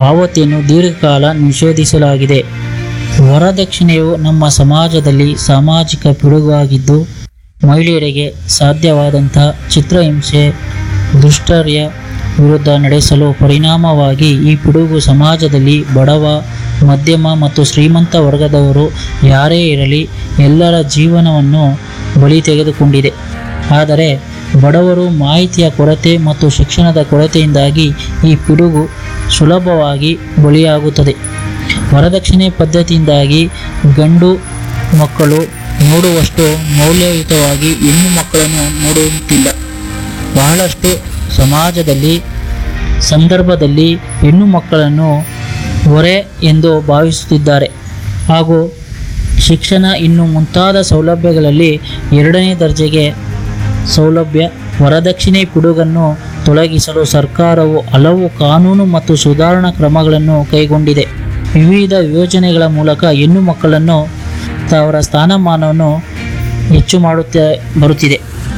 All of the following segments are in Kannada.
ಪಾವತಿಯನ್ನು ದೀರ್ಘಕಾಲ ನಿಷೇಧಿಸಲಾಗಿದೆ ವರದಕ್ಷಿಣೆಯು ನಮ್ಮ ಸಮಾಜದಲ್ಲಿ ಸಾಮಾಜಿಕ ಪಿಡುಗಾಗಿದ್ದು ಮಹಿಳೆಯರಿಗೆ ಸಾಧ್ಯವಾದಂಥ ಚಿತ್ರಹಿಂಸೆ ದುಷ್ಟರ್ಯ ವಿರುದ್ಧ ನಡೆಸಲು ಪರಿಣಾಮವಾಗಿ ಈ ಪಿಡುಗು ಸಮಾಜದಲ್ಲಿ ಬಡವ ಮಧ್ಯಮ ಮತ್ತು ಶ್ರೀಮಂತ ವರ್ಗದವರು ಯಾರೇ ಇರಲಿ ಎಲ್ಲರ ಜೀವನವನ್ನು ಬಲಿ ತೆಗೆದುಕೊಂಡಿದೆ ಆದರೆ ಬಡವರು ಮಾಹಿತಿಯ ಕೊರತೆ ಮತ್ತು ಶಿಕ್ಷಣದ ಕೊರತೆಯಿಂದಾಗಿ ಈ ಪಿಡುಗು ಸುಲಭವಾಗಿ ಬಲಿಯಾಗುತ್ತದೆ ವರದಕ್ಷಿಣೆ ಪದ್ಧತಿಯಿಂದಾಗಿ ಗಂಡು ಮಕ್ಕಳು ನೋಡುವಷ್ಟು ಮೌಲ್ಯಯುತವಾಗಿ ಹೆಣ್ಣು ಮಕ್ಕಳನ್ನು ನೋಡುತ್ತಿಲ್ಲ ಬಹಳಷ್ಟು ಸಮಾಜದಲ್ಲಿ ಸಂದರ್ಭದಲ್ಲಿ ಹೆಣ್ಣು ಮಕ್ಕಳನ್ನು ಹೊರೆ ಎಂದು ಭಾವಿಸುತ್ತಿದ್ದಾರೆ ಹಾಗೂ ಶಿಕ್ಷಣ ಇನ್ನು ಮುಂತಾದ ಸೌಲಭ್ಯಗಳಲ್ಲಿ ಎರಡನೇ ದರ್ಜೆಗೆ ಸೌಲಭ್ಯ ವರದಕ್ಷಿಣೆ ಪಿಡುಗನ್ನು ತೊಲಗಿಸಲು ಸರ್ಕಾರವು ಹಲವು ಕಾನೂನು ಮತ್ತು ಸುಧಾರಣಾ ಕ್ರಮಗಳನ್ನು ಕೈಗೊಂಡಿದೆ ವಿವಿಧ ಯೋಜನೆಗಳ ಮೂಲಕ ಹೆಣ್ಣು ಮಕ್ಕಳನ್ನು ಅವರ ಸ್ಥಾನಮಾನವನ್ನು ಹೆಚ್ಚು ಮಾಡುತ್ತಾ ಬರುತ್ತಿದೆ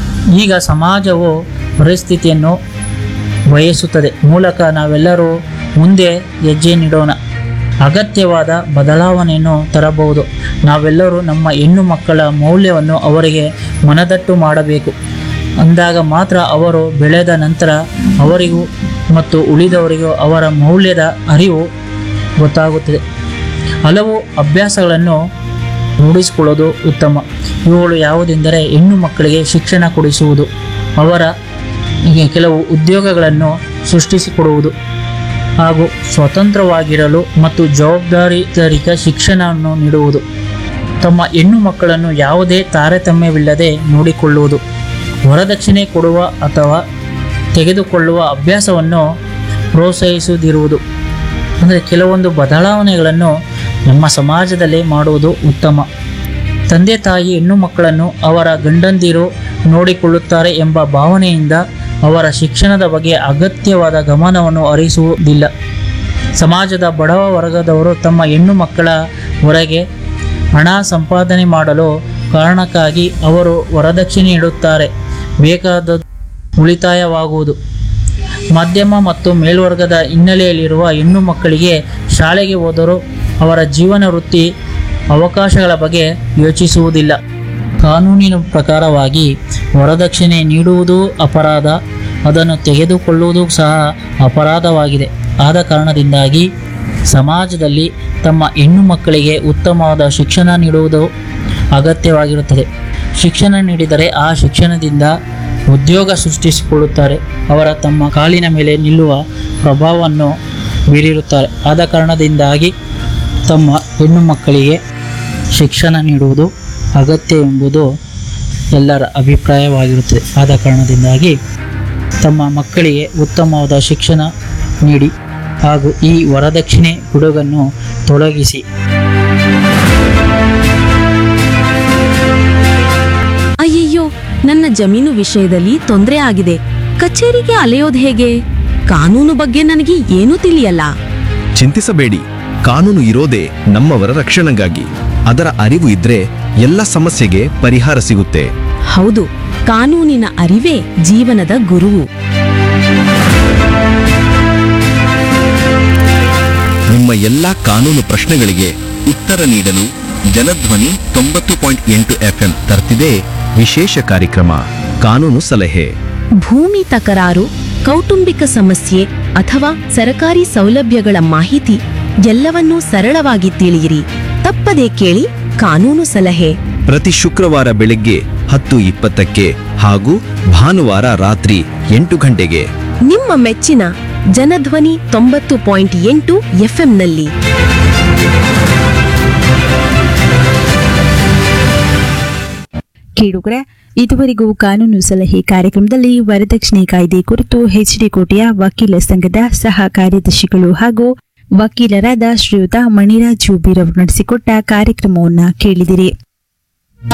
ಈಗ ಸಮಾಜವು ಪರಿಸ್ಥಿತಿಯನ್ನು ಬಯಸುತ್ತದೆ ಮೂಲಕ ನಾವೆಲ್ಲರೂ ಮುಂದೆ ಹೆಜ್ಜೆ ನೀಡೋಣ ಅಗತ್ಯವಾದ ಬದಲಾವಣೆಯನ್ನು ತರಬಹುದು ನಾವೆಲ್ಲರೂ ನಮ್ಮ ಹೆಣ್ಣು ಮಕ್ಕಳ ಮೌಲ್ಯವನ್ನು ಅವರಿಗೆ ಮನದಟ್ಟು ಮಾಡಬೇಕು ಅಂದಾಗ ಮಾತ್ರ ಅವರು ಬೆಳೆದ ನಂತರ ಅವರಿಗೂ ಮತ್ತು ಉಳಿದವರಿಗೂ ಅವರ ಮೌಲ್ಯದ ಅರಿವು ಗೊತ್ತಾಗುತ್ತದೆ ಹಲವು ಅಭ್ಯಾಸಗಳನ್ನು ರೂಢಿಸಿಕೊಳ್ಳೋದು ಉತ್ತಮ ಇವುಗಳು ಯಾವುದೆಂದರೆ ಹೆಣ್ಣು ಮಕ್ಕಳಿಗೆ ಶಿಕ್ಷಣ ಕೊಡಿಸುವುದು ಅವರ ಹೀಗೆ ಕೆಲವು ಉದ್ಯೋಗಗಳನ್ನು ಸೃಷ್ಟಿಸಿಕೊಡುವುದು ಹಾಗೂ ಸ್ವತಂತ್ರವಾಗಿರಲು ಮತ್ತು ಜವಾಬ್ದಾರಿದಾರಿಕ ಶಿಕ್ಷಣವನ್ನು ನೀಡುವುದು ತಮ್ಮ ಹೆಣ್ಣು ಮಕ್ಕಳನ್ನು ಯಾವುದೇ ತಾರತಮ್ಯವಿಲ್ಲದೆ ನೋಡಿಕೊಳ್ಳುವುದು ವರದಕ್ಷಿಣೆ ಕೊಡುವ ಅಥವಾ ತೆಗೆದುಕೊಳ್ಳುವ ಅಭ್ಯಾಸವನ್ನು ಪ್ರೋತ್ಸಾಹಿಸದಿರುವುದು ಅಂದರೆ ಕೆಲವೊಂದು ಬದಲಾವಣೆಗಳನ್ನು ನಮ್ಮ ಸಮಾಜದಲ್ಲೇ ಮಾಡುವುದು ಉತ್ತಮ ತಂದೆ ತಾಯಿ ಹೆಣ್ಣು ಮಕ್ಕಳನ್ನು ಅವರ ಗಂಡಂದಿರು ನೋಡಿಕೊಳ್ಳುತ್ತಾರೆ ಎಂಬ ಭಾವನೆಯಿಂದ ಅವರ ಶಿಕ್ಷಣದ ಬಗ್ಗೆ ಅಗತ್ಯವಾದ ಗಮನವನ್ನು ಹರಿಸುವುದಿಲ್ಲ ಸಮಾಜದ ಬಡವ ವರ್ಗದವರು ತಮ್ಮ ಹೆಣ್ಣು ಮಕ್ಕಳ ಹೊರಗೆ ಹಣ ಸಂಪಾದನೆ ಮಾಡಲು ಕಾರಣಕ್ಕಾಗಿ ಅವರು ವರದಕ್ಷಿಣೆ ನೀಡುತ್ತಾರೆ ಬೇಕಾದ ಉಳಿತಾಯವಾಗುವುದು ಮಧ್ಯಮ ಮತ್ತು ಮೇಲ್ವರ್ಗದ ಹಿನ್ನೆಲೆಯಲ್ಲಿರುವ ಹೆಣ್ಣು ಮಕ್ಕಳಿಗೆ ಶಾಲೆಗೆ ಹೋದರೂ ಅವರ ಜೀವನ ವೃತ್ತಿ ಅವಕಾಶಗಳ ಬಗ್ಗೆ ಯೋಚಿಸುವುದಿಲ್ಲ ಕಾನೂನಿನ ಪ್ರಕಾರವಾಗಿ ವರದಕ್ಷಿಣೆ ನೀಡುವುದು ಅಪರಾಧ ಅದನ್ನು ತೆಗೆದುಕೊಳ್ಳುವುದು ಸಹ ಅಪರಾಧವಾಗಿದೆ ಆದ ಕಾರಣದಿಂದಾಗಿ ಸಮಾಜದಲ್ಲಿ ತಮ್ಮ ಹೆಣ್ಣು ಮಕ್ಕಳಿಗೆ ಉತ್ತಮವಾದ ಶಿಕ್ಷಣ ನೀಡುವುದು ಅಗತ್ಯವಾಗಿರುತ್ತದೆ ಶಿಕ್ಷಣ ನೀಡಿದರೆ ಆ ಶಿಕ್ಷಣದಿಂದ ಉದ್ಯೋಗ ಸೃಷ್ಟಿಸಿಕೊಳ್ಳುತ್ತಾರೆ ಅವರ ತಮ್ಮ ಕಾಲಿನ ಮೇಲೆ ನಿಲ್ಲುವ ಪ್ರಭಾವವನ್ನು ಬೀರಿರುತ್ತಾರೆ ಆದ ಕಾರಣದಿಂದಾಗಿ ತಮ್ಮ ಹೆಣ್ಣು ಮಕ್ಕಳಿಗೆ ಶಿಕ್ಷಣ ನೀಡುವುದು ಅಗತ್ಯ ಎಂಬುದು ಎಲ್ಲರ ಅಭಿಪ್ರಾಯವಾಗಿರುತ್ತದೆ ಆದ ಕಾರಣದಿಂದಾಗಿ ತಮ್ಮ ಮಕ್ಕಳಿಗೆ ಉತ್ತಮವಾದ ಶಿಕ್ಷಣ ನೀಡಿ ಹಾಗೂ ಈ ವರದಕ್ಷಿಣೆ ಹುಡುಗನ್ನು ತೊಲಗಿಸಿ ಅಯ್ಯಯ್ಯೋ ನನ್ನ ಜಮೀನು ವಿಷಯದಲ್ಲಿ ತೊಂದರೆ ಆಗಿದೆ ಕಚೇರಿಗೆ ಅಲೆಯೋದು ಹೇಗೆ ಕಾನೂನು ಬಗ್ಗೆ ನನಗೆ ಏನೂ ತಿಳಿಯಲ್ಲ ಚಿಂತಿಸಬೇಡಿ ಕಾನೂನು ಇರೋದೇ ನಮ್ಮವರ ರಕ್ಷಣೆಗಾಗಿ ಅದರ ಅರಿವು ಇದ್ರೆ ಎಲ್ಲ ಸಮಸ್ಯೆಗೆ ಪರಿಹಾರ ಸಿಗುತ್ತೆ ಹೌದು ಕಾನೂನಿನ ಅರಿವೇ ಜೀವನದ ಗುರುವು ನಿಮ್ಮ ಎಲ್ಲಾ ಕಾನೂನು ಪ್ರಶ್ನೆಗಳಿಗೆ ಉತ್ತರ ನೀಡಲು ಜನಧ್ವನಿ ತೊಂಬತ್ತು ಪಾಯಿಂಟ್ ಎಂಟು ಎಫ್ಎಂ ತರ್ತಿದೆ ವಿಶೇಷ ಕಾರ್ಯಕ್ರಮ ಕಾನೂನು ಸಲಹೆ ಭೂಮಿ ತಕರಾರು ಕೌಟುಂಬಿಕ ಸಮಸ್ಯೆ ಅಥವಾ ಸರಕಾರಿ ಸೌಲಭ್ಯಗಳ ಮಾಹಿತಿ ಎಲ್ಲವನ್ನೂ ಸರಳವಾಗಿ ತಿಳಿಯಿರಿ ತಪ್ಪದೇ ಕೇಳಿ ಕಾನೂನು ಸಲಹೆ ಪ್ರತಿ ಶುಕ್ರವಾರ ಬೆಳಗ್ಗೆ ಹತ್ತು ಇಪ್ಪತ್ತಕ್ಕೆ ಹಾಗೂ ಭಾನುವಾರ ರಾತ್ರಿ ಎಂಟು ಗಂಟೆಗೆ ನಿಮ್ಮ ಮೆಚ್ಚಿನ ಜನಧ್ವನಿ ತೊಂಬತ್ತು ಪಾಯಿಂಟ್ ಎಂಟು ಎಫ್ಎಂನಲ್ಲಿ ಕೇಳುಗರೆ ಇದುವರೆಗೂ ಕಾನೂನು ಸಲಹೆ ಕಾರ್ಯಕ್ರಮದಲ್ಲಿ ವರದಕ್ಷಿಣೆ ಕಾಯ್ದೆ ಕುರಿತು ಎಚ್ಡಿ ಕೋಟೆಯ ವಕೀಲ ಸಂಘದ ಸಹ ಕಾರ್ಯದರ್ಶಿಗಳು ಹಾಗೂ ವಕೀಲರಾದ ಶ್ರೀಯುತ ಮಣಿರಾಜ್ ಜೂಬಿರವರು ನಡೆಸಿಕೊಟ್ಟ ಕಾರ್ಯಕ್ರಮವನ್ನ ಕೇಳಿದಿರಿ